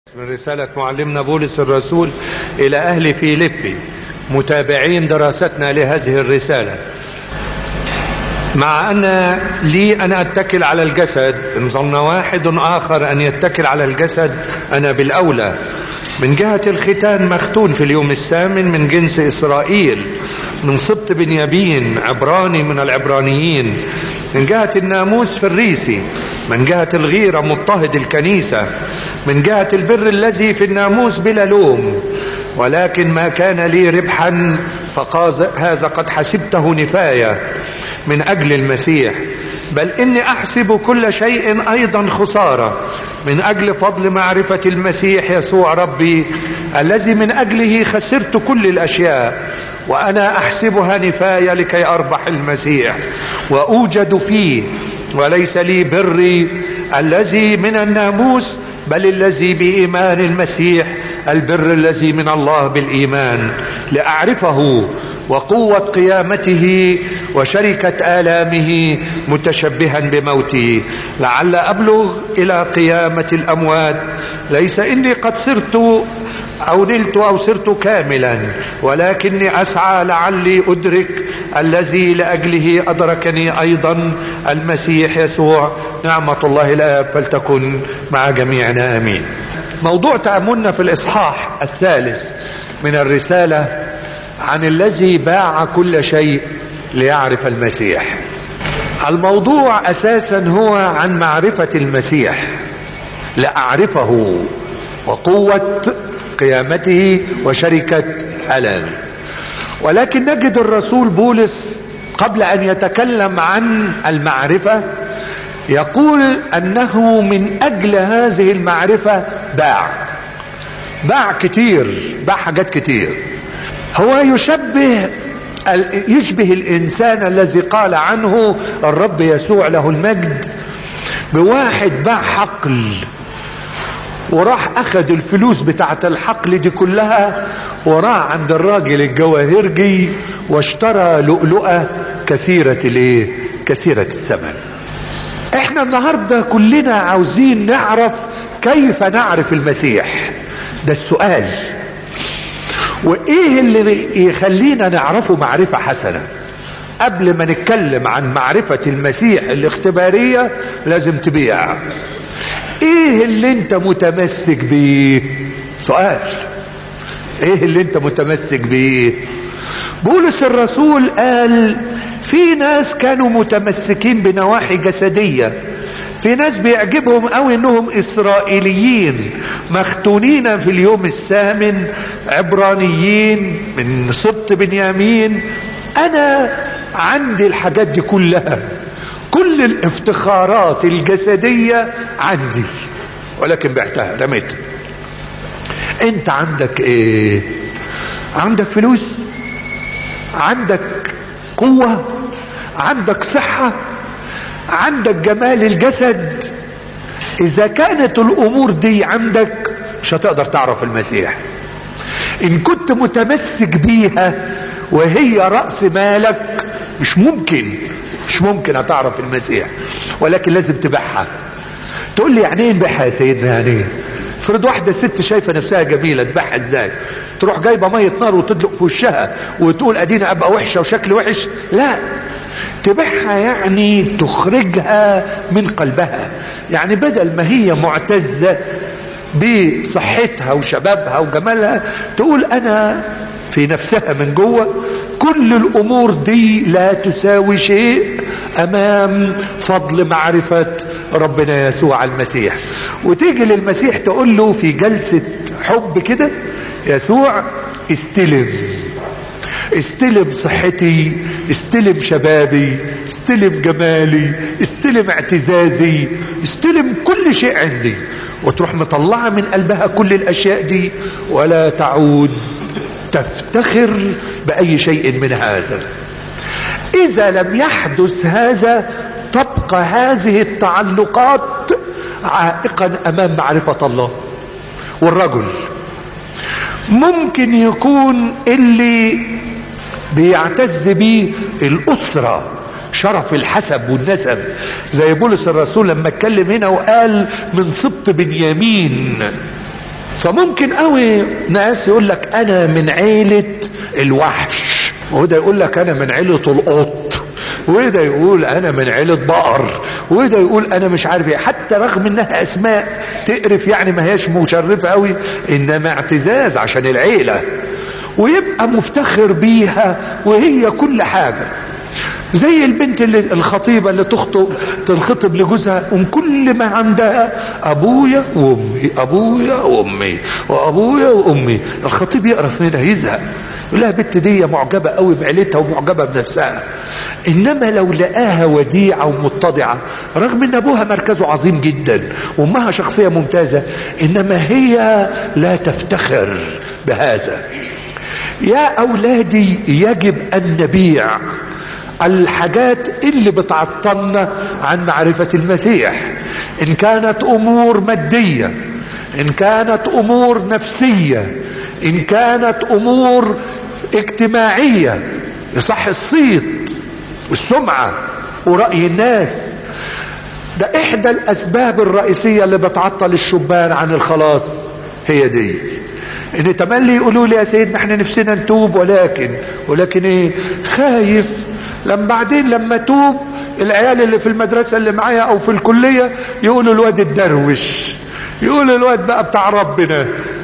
من رسالة معلمنا بولس الرسول إلى أهل فيليبي متابعين دراستنا لهذه الرسالة مع أن لي أن أتكل على الجسد إن ظن واحد آخر أن يتكل على الجسد أنا بالأولى من جهة الختان مختون في اليوم الثامن من جنس إسرائيل من سبط بنيابين عبراني من العبرانيين من جهة الناموس فريسي من جهة الغيرة مضطهد الكنيسة من جهة البر الذي في الناموس بلا لوم ولكن ما كان لي ربحا فقاز هذا قد حسبته نفاية من أجل المسيح بل إني أحسب كل شيء أيضا خسارة من أجل فضل معرفة المسيح يسوع ربي الذي من أجله خسرت كل الأشياء وأنا أحسبها نفاية لكي أربح المسيح وأوجد فيه وليس لي بري الذي من الناموس بل الذي بإيمان المسيح البر الذي من الله بالإيمان لأعرفه وقوة قيامته وشركة آلامه متشبها بموته لعل أبلغ إلى قيامة الأموات ليس إني قد صرت أو نلت أو صرت كاملا ولكني أسعى لعلي أدرك الذي لأجله أدركني أيضا المسيح يسوع نعمة الله الآب فلتكن مع جميعنا أمين موضوع تأملنا في الإصحاح الثالث من الرسالة عن الذي باع كل شيء ليعرف المسيح الموضوع أساسا هو عن معرفة المسيح لأعرفه وقوة قيامته وشركة ألامه ولكن نجد الرسول بولس قبل أن يتكلم عن المعرفة يقول أنه من أجل هذه المعرفة باع باع كتير باع حاجات كتير هو يشبه يشبه الإنسان الذي قال عنه الرب يسوع له المجد بواحد باع حقل وراح اخد الفلوس بتاعت الحقل دي كلها وراح عند الراجل الجواهرجي واشترى لؤلؤة كثيرة الايه كثيرة الثمن احنا النهاردة كلنا عاوزين نعرف كيف نعرف المسيح ده السؤال وايه اللي يخلينا نعرفه معرفة حسنة قبل ما نتكلم عن معرفة المسيح الاختبارية لازم تبيع ايه اللي انت متمسك بيه سؤال ايه اللي انت متمسك بيه بولس الرسول قال في ناس كانوا متمسكين بنواحي جسدية في ناس بيعجبهم قوي انهم اسرائيليين مختونين في اليوم الثامن عبرانيين من سبط بنيامين انا عندي الحاجات دي كلها كل الافتخارات الجسدية عندي ولكن بعتها رميتها انت عندك ايه عندك فلوس عندك قوة عندك صحة عندك جمال الجسد اذا كانت الامور دي عندك مش هتقدر تعرف المسيح ان كنت متمسك بيها وهي رأس مالك مش ممكن مش ممكن هتعرف المسيح ولكن لازم تبيعها تقول لي يعني ايه نبيعها يا سيدنا يعني ايه فرض واحدة ست شايفة نفسها جميلة تبيعها ازاي تروح جايبة مية نار وتدلق في وشها وتقول ادينا ابقى وحشة وشكل وحش لا تبيعها يعني تخرجها من قلبها يعني بدل ما هي معتزة بصحتها وشبابها وجمالها تقول انا في نفسها من جوه كل الامور دي لا تساوي شيء امام فضل معرفة ربنا يسوع المسيح وتيجي للمسيح تقول له في جلسة حب كده يسوع استلم استلم صحتي استلم شبابي استلم جمالي استلم اعتزازي استلم كل شيء عندي وتروح مطلعة من قلبها كل الاشياء دي ولا تعود تفتخر بأي شيء من هذا إذا لم يحدث هذا تبقى هذه التعلقات عائقا أمام معرفة الله والرجل ممكن يكون اللي بيعتز بيه الأسرة شرف الحسب والنسب زي بولس الرسول لما اتكلم هنا وقال من سبط بنيامين فممكن قوي ناس يقول لك انا من عيلة الوحش وده يقول لك انا من عيلة القط وده يقول انا من عيلة بقر وده يقول انا مش عارف ايه حتى رغم انها اسماء تقرف يعني ما هياش مشرفة قوي انما اعتزاز عشان العيلة ويبقى مفتخر بيها وهي كل حاجة زي البنت اللي الخطيبة اللي تخطب تنخطب لجوزها وكل ما عندها ابويا وامي ابويا وامي وابويا وامي الخطيب يقرف منها يزهق يقول لها البنت دي معجبة قوي بعيلتها ومعجبة بنفسها انما لو لقاها وديعة ومتضعة رغم ان ابوها مركزه عظيم جدا وامها شخصية ممتازة انما هي لا تفتخر بهذا يا اولادي يجب ان نبيع الحاجات اللي بتعطلنا عن معرفة المسيح ان كانت امور مادية ان كانت امور نفسية ان كانت امور اجتماعية يصح الصيت والسمعة ورأي الناس ده احدى الاسباب الرئيسية اللي بتعطل الشبان عن الخلاص هي دي ان تملي يقولوا لي يا سيدنا احنا نفسنا نتوب ولكن ولكن ايه خايف لما بعدين لما توب العيال اللي في المدرسة اللي معايا او في الكلية يقولوا الواد الدروش يقولوا الواد بقى بتاع ربنا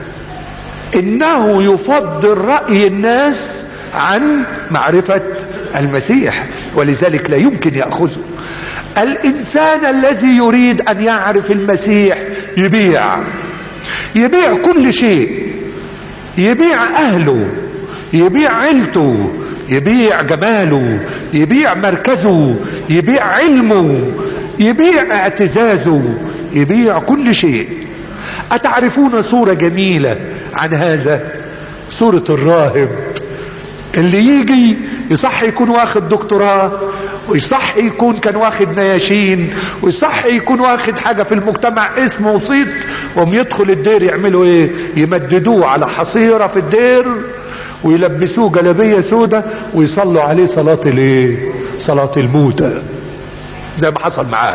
انه يفضل رأي الناس عن معرفة المسيح ولذلك لا يمكن يأخذه الانسان الذي يريد ان يعرف المسيح يبيع يبيع كل شيء يبيع اهله يبيع عيلته يبيع جماله يبيع مركزه يبيع علمه يبيع اعتزازه يبيع كل شيء اتعرفون صورة جميلة عن هذا صورة الراهب اللي يجي يصح يكون واخد دكتوراه ويصح يكون كان واخد نياشين ويصح يكون واخد حاجة في المجتمع اسمه وصيت وهم يدخل الدير يعملوا ايه يمددوه على حصيرة في الدير ويلبسوه جلبية سودة ويصلوا عليه صلاة الايه صلاة الموتى زي ما حصل معاه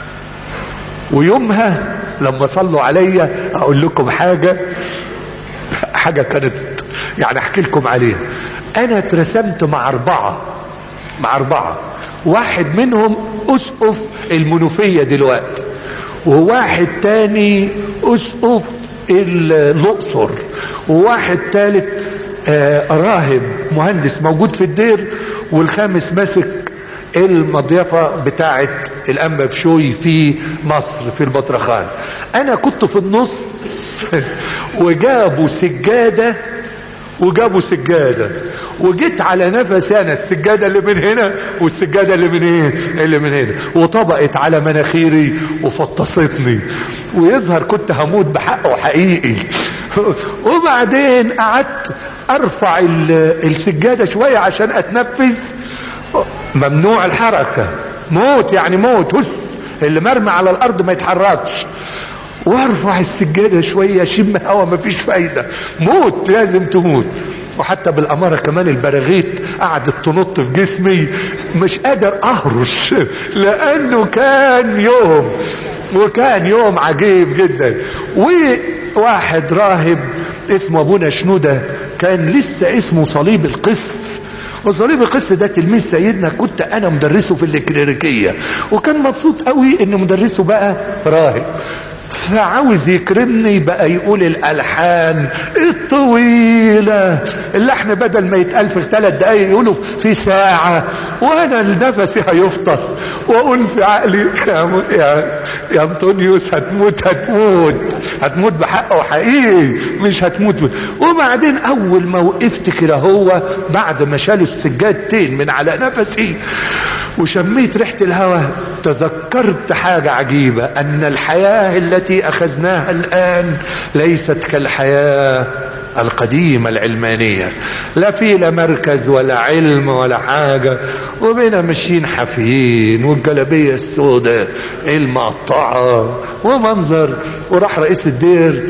ويومها لما صلوا عليا اقول لكم حاجة حاجة كانت يعني احكي لكم عليها انا اترسمت مع اربعة مع اربعة واحد منهم اسقف المنوفية دلوقتي وواحد تاني اسقف الاقصر وواحد تالت آه راهب مهندس موجود في الدير والخامس ماسك المضيفة بتاعة الأنبا بشوي في مصر في البطرخان أنا كنت في النص وجابوا سجادة وجابوا سجادة وجيت على نفسي انا السجادة اللي من هنا والسجادة اللي من ايه اللي من هنا وطبقت على مناخيري وفطستني ويظهر كنت هموت بحقه حقيقي وبعدين قعدت ارفع السجادة شوية عشان اتنفس ممنوع الحركة موت يعني موت هس اللي مرمى على الارض ما يتحركش وارفع السجادة شوية اشم هوا مفيش فايدة موت لازم تموت وحتى بالامارة كمان البراغيث قعدت تنط في جسمي مش قادر اهرش لانه كان يوم وكان يوم عجيب جدا وواحد راهب اسمه ابونا شنودة كان لسه اسمه صليب القس وصليب القس ده تلميذ سيدنا كنت انا مدرسه في الكليريكية وكان مبسوط قوي ان مدرسه بقى راهب فعاوز يكرمني بقى يقول الالحان الطويلة اللحن بدل ما يتقال في ثلاث دقايق يقولوا في ساعة وانا نفسي هيفطس واقول في عقلي يا, يا, يا انطونيوس هتموت هتموت هتموت بحقه حقيقي مش هتموت وبعدين اول ما وقفت كده هو بعد ما شالوا السجادتين من على نفسي وشميت ريحة الهواء تذكرت حاجة عجيبة ان الحياة التي اخذناها الان ليست كالحياة القديمة العلمانية لا في لا مركز ولا علم ولا حاجة وبينا ماشيين حافيين والجلبية السوداء المقطعة ومنظر وراح رئيس الدير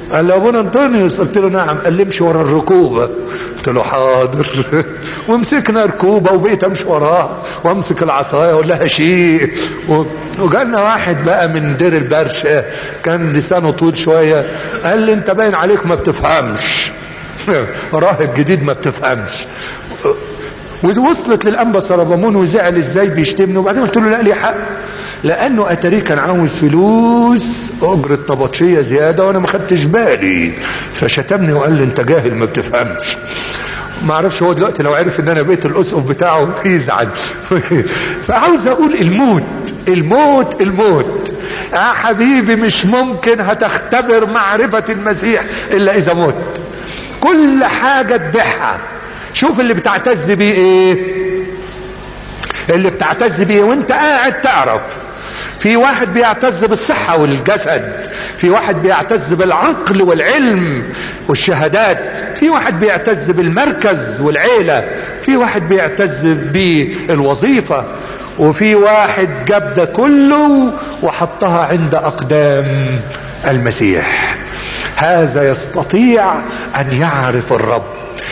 قال له ابونا انطونيوس قلت له نعم قال لي امشي ورا الركوبه قلت له حاضر ومسكنا ركوبه وبقيت امشي وراها وامسك العصايه اقول لها شيء وجالنا واحد بقى من دير البرشه كان لسانه طويل شويه قال لي انت باين عليك ما بتفهمش راهب جديد ما بتفهمش ووصلت للانبا سربامون وزعل ازاي بيشتمني وبعدين قلت له لا لي حق لانه اتاري كان عاوز فلوس اجرة نبطشية زيادة وانا ما خدتش بالي فشتمني وقال لي انت جاهل ما بتفهمش ما اعرفش هو دلوقتي لو عرف ان انا بقيت الاسقف بتاعه يزعل فعاوز اقول الموت الموت الموت يا حبيبي مش ممكن هتختبر معرفة المسيح الا اذا مت كل حاجة تبيعها شوف اللي بتعتز بيه ايه اللي بتعتز بيه وانت قاعد تعرف في واحد بيعتز بالصحة والجسد في واحد بيعتز بالعقل والعلم والشهادات في واحد بيعتز بالمركز والعيلة في واحد بيعتز بالوظيفة وفي واحد جاب ده كله وحطها عند أقدام المسيح هذا يستطيع أن يعرف الرب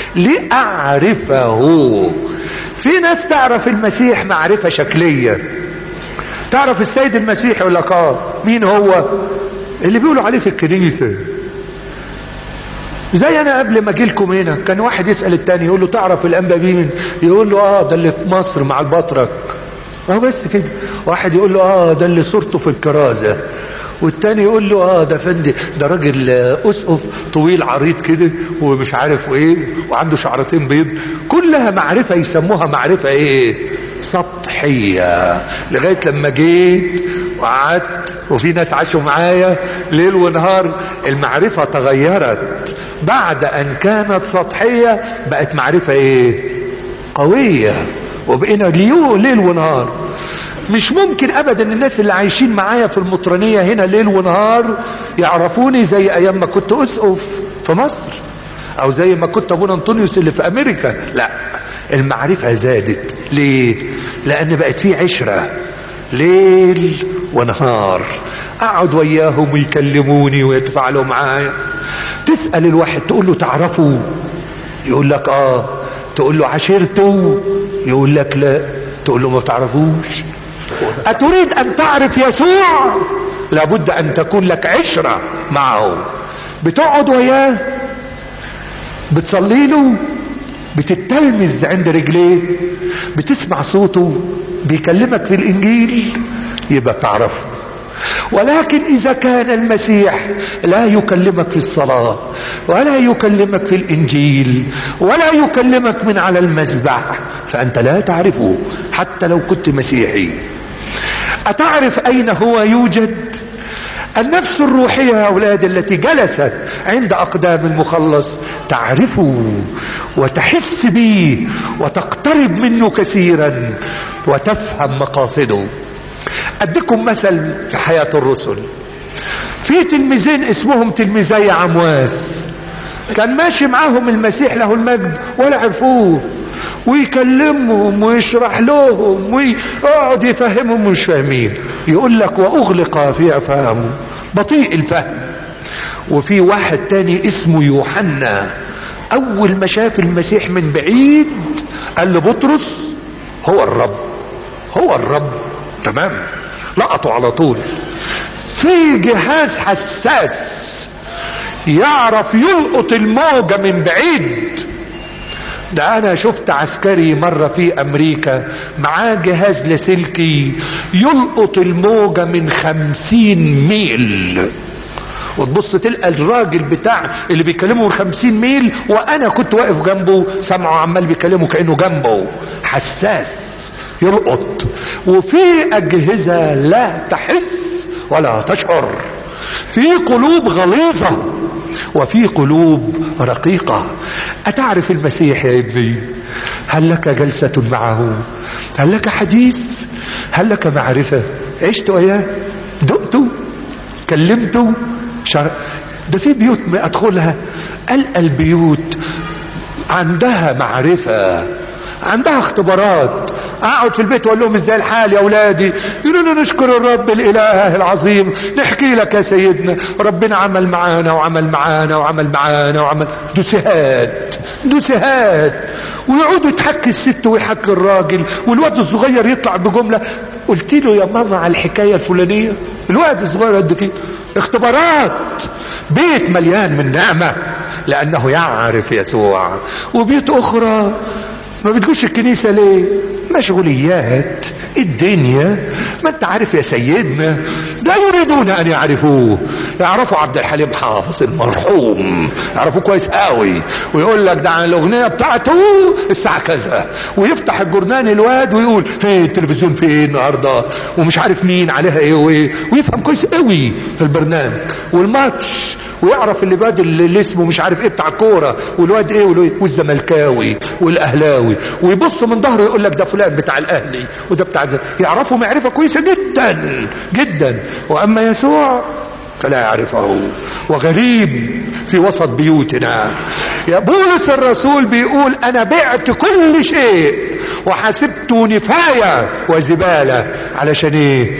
لأعرفه في ناس تعرف المسيح معرفة شكلية تعرف السيد المسيح يقول لك اه مين هو اللي بيقولوا عليه في الكنيسة زي انا قبل ما اجي لكم هنا كان واحد يسأل التاني يقول له تعرف الانبا مين يقول له اه ده اللي في مصر مع البطرك اه بس كده واحد يقول له اه ده اللي صورته في الكرازة والتاني يقول له اه ده فندي ده راجل اسقف طويل عريض كده ومش عارف ايه وعنده شعرتين بيض كلها معرفة يسموها معرفة ايه سطحية لغاية لما جيت وقعدت وفي ناس عاشوا معايا ليل ونهار المعرفة تغيرت بعد ان كانت سطحية بقت معرفة ايه قوية وبقينا ليو ليل ونهار مش ممكن ابدا الناس اللي عايشين معايا في المطرانية هنا ليل ونهار يعرفوني زي ايام ما كنت اسقف في مصر او زي ما كنت ابونا انطونيوس اللي في امريكا لا المعرفة زادت ليه لان بقت في عشرة ليل ونهار اقعد وياهم ويكلموني ويتفاعلوا معايا تسأل الواحد تقول له تعرفه يقول لك اه تقول له عشيرته يقول لك لا تقول له ما تعرفوش أتريد أن تعرف يسوع لابد أن تكون لك عشرة معه بتقعد وياه بتصلي له بتتلمذ عند رجليه بتسمع صوته بيكلمك في الإنجيل يبقى تعرفه ولكن إذا كان المسيح لا يكلمك في الصلاة ولا يكلمك في الإنجيل ولا يكلمك من على المذبح فأنت لا تعرفه حتى لو كنت مسيحي أتعرف أين هو يوجد النفس الروحية يا أولاد التي جلست عند أقدام المخلص تعرفه وتحس به وتقترب منه كثيرا وتفهم مقاصده أديكم مثل في حياة الرسل في تلميذين اسمهم تلميذي عمواس كان ماشي معاهم المسيح له المجد ولا عرفوه ويكلمهم ويشرح لهم ويقعد يفهمهم مش فاهمين يقول لك واغلق في افهامهم بطيء الفهم وفي واحد تاني اسمه يوحنا اول ما شاف المسيح من بعيد قال لبطرس هو الرب هو الرب تمام لقطوا على طول في جهاز حساس يعرف يلقط الموجة من بعيد ده انا شفت عسكري مرة في امريكا معاه جهاز لاسلكي يلقط الموجة من خمسين ميل وتبص تلقى الراجل بتاع اللي بيكلمه من خمسين ميل وانا كنت واقف جنبه سمعه عمال بيكلمه كأنه جنبه حساس يلقط وفي اجهزة لا تحس ولا تشعر في قلوب غليظة وفي قلوب رقيقة أتعرف المسيح يا ابني هل لك جلسة معه هل لك حديث هل لك معرفة عشت وياه دقته كلمته شر... ده في بيوت ما أدخلها ألقى البيوت عندها معرفة عندها اختبارات اقعد في البيت واقول لهم ازاي الحال يا اولادي يقولوا لي نشكر الرب الاله العظيم نحكي لك يا سيدنا ربنا عمل معانا وعمل معانا وعمل معانا وعمل دوسهات دوسهات ويقعدوا يتحكي الست ويحكي الراجل والواد الصغير يطلع بجملة قلت له يا ماما على الحكاية الفلانية الواد الصغير قد كده اختبارات بيت مليان من نعمة لأنه يعرف يسوع وبيت أخرى ما بتجوش الكنيسة ليه مشغوليات الدنيا ما انت عارف يا سيدنا لا يريدون ان يعرفوه يعرفوا عبد الحليم حافظ المرحوم يعرفوه كويس قوي ويقول لك ده عن الاغنيه بتاعته الساعه كذا ويفتح الجرنان الواد ويقول هي التلفزيون في ايه النهارده ومش عارف مين عليها ايه وايه ويفهم كويس قوي البرنامج والماتش ويعرف اللي باد اللي اسمه مش عارف ايه بتاع كوره والواد ايه والزملكاوي والاهلاوي ويبص من ظهره يقول لك ده فلان بتاع الاهلي وده بتاع الزمالك يعرفه معرفه كويسه جدا جدا واما يسوع فلا يعرفه وغريب في وسط بيوتنا يا بولس الرسول بيقول انا بعت كل شيء وحسبته نفاية وزبالة علشان ايه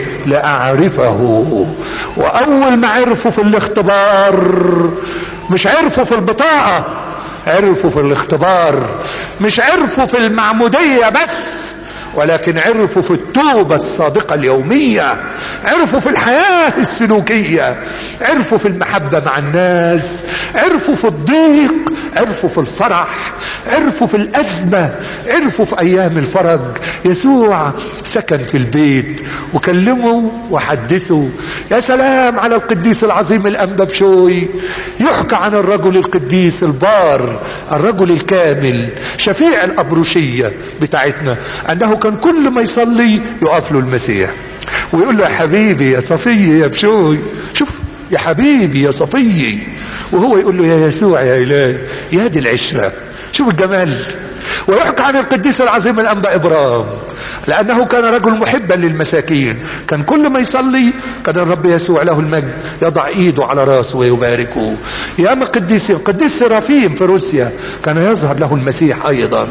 لاعرفه واول ما عرفوا في الاختبار مش عرفوا في البطاقة عرفوا في الاختبار مش عرفوا في المعمودية بس ولكن عرفوا في التوبة الصادقة اليومية عرفوا في الحياة السلوكية عرفوا في المحبة مع الناس عرفوا في الضيق عرفوا في الفرح عرفوا في الأزمة عرفوا في أيام الفرج يسوع سكن في البيت وكلموا وحدثوا يا سلام على القديس العظيم الأنبا بشوي يحكى عن الرجل القديس البار الرجل الكامل شفيع الأبروشية بتاعتنا أنه كان كل ما يصلي يقف له المسيح ويقول له يا حبيبي يا صفي يا بشوي شوف يا حبيبي يا صفي وهو يقول له يا يسوع يا إلهي يا دي العشرة شوف الجمال ويحكى عن القديس العظيم الأنبا إبراهيم لأنه كان رجل محبا للمساكين كان كل ما يصلي كان الرب يسوع له المجد يضع ايده على راسه ويباركه ياما قديسين قديس سرافيم في روسيا كان يظهر له المسيح ايضا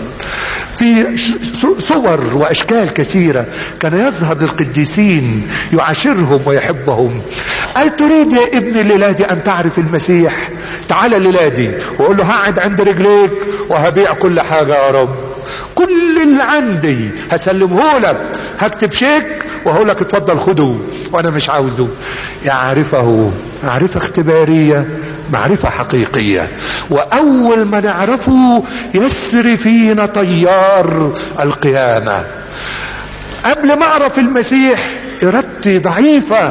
في صور واشكال كثيرة كان يظهر للقديسين يعاشرهم ويحبهم أي تريد يا ابن الليلادي أن تعرف المسيح تعال الليلادي وقول له هقعد عند رجليك وهبيع كل حاجة يا رب كل اللي عندي هسلمه لك هكتب شيك وهقول لك اتفضل خده وانا مش عاوزه يعرفه معرفة اختبارية معرفة حقيقية واول ما نعرفه يسري فينا طيار القيامة قبل ما اعرف المسيح ارادتي ضعيفة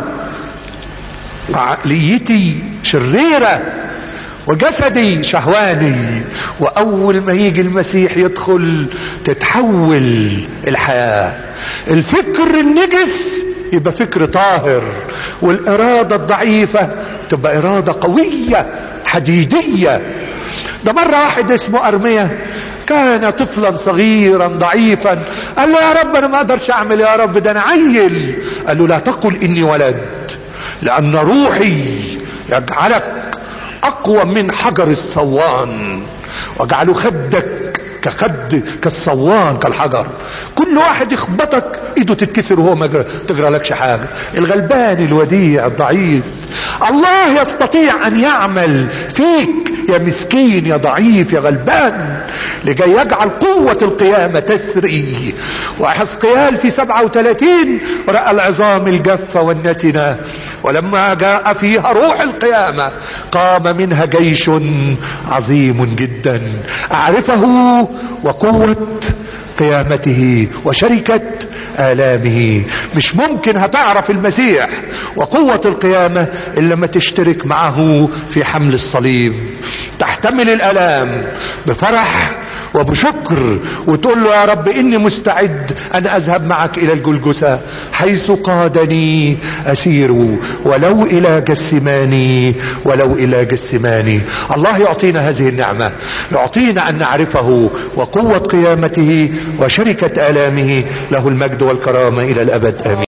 عقليتي شريرة وجسدي شهواني واول ما يجي المسيح يدخل تتحول الحياة الفكر النجس يبقى فكر طاهر والارادة الضعيفة تبقى ارادة قوية حديدية ده مرة واحد اسمه ارمية كان طفلا صغيرا ضعيفا قال له يا رب انا ما اقدرش اعمل يا رب ده انا عيل قال له لا تقل اني ولد لان روحي يجعلك اقوى من حجر الصوان واجعله خدك كخد كالصوان كالحجر كل واحد يخبطك ايده تتكسر وهو ما تجرى لكش حاجة الغلبان الوديع الضعيف الله يستطيع ان يعمل فيك يا مسكين يا ضعيف يا غلبان لكي يجعل قوة القيامة تسري وحسقيال في سبعة وثلاثين رأى العظام الجافة والنتنة ولما جاء فيها روح القيامة قام منها جيش عظيم جدا اعرفه وقوة قيامته وشركة آلامه مش ممكن هتعرف المسيح وقوة القيامة إلا ما تشترك معه في حمل الصليب تحتمل الألام بفرح وبشكر وتقول له يا رب إني مستعد أن أذهب معك إلى الجلجسة حيث قادني أسير ولو إلى جسماني ولو إلى جسماني الله يعطينا هذه النعمة يعطينا أن نعرفه وقوة قيامته وشركة آلامه له المجد والكرامة إلى الأبد آمين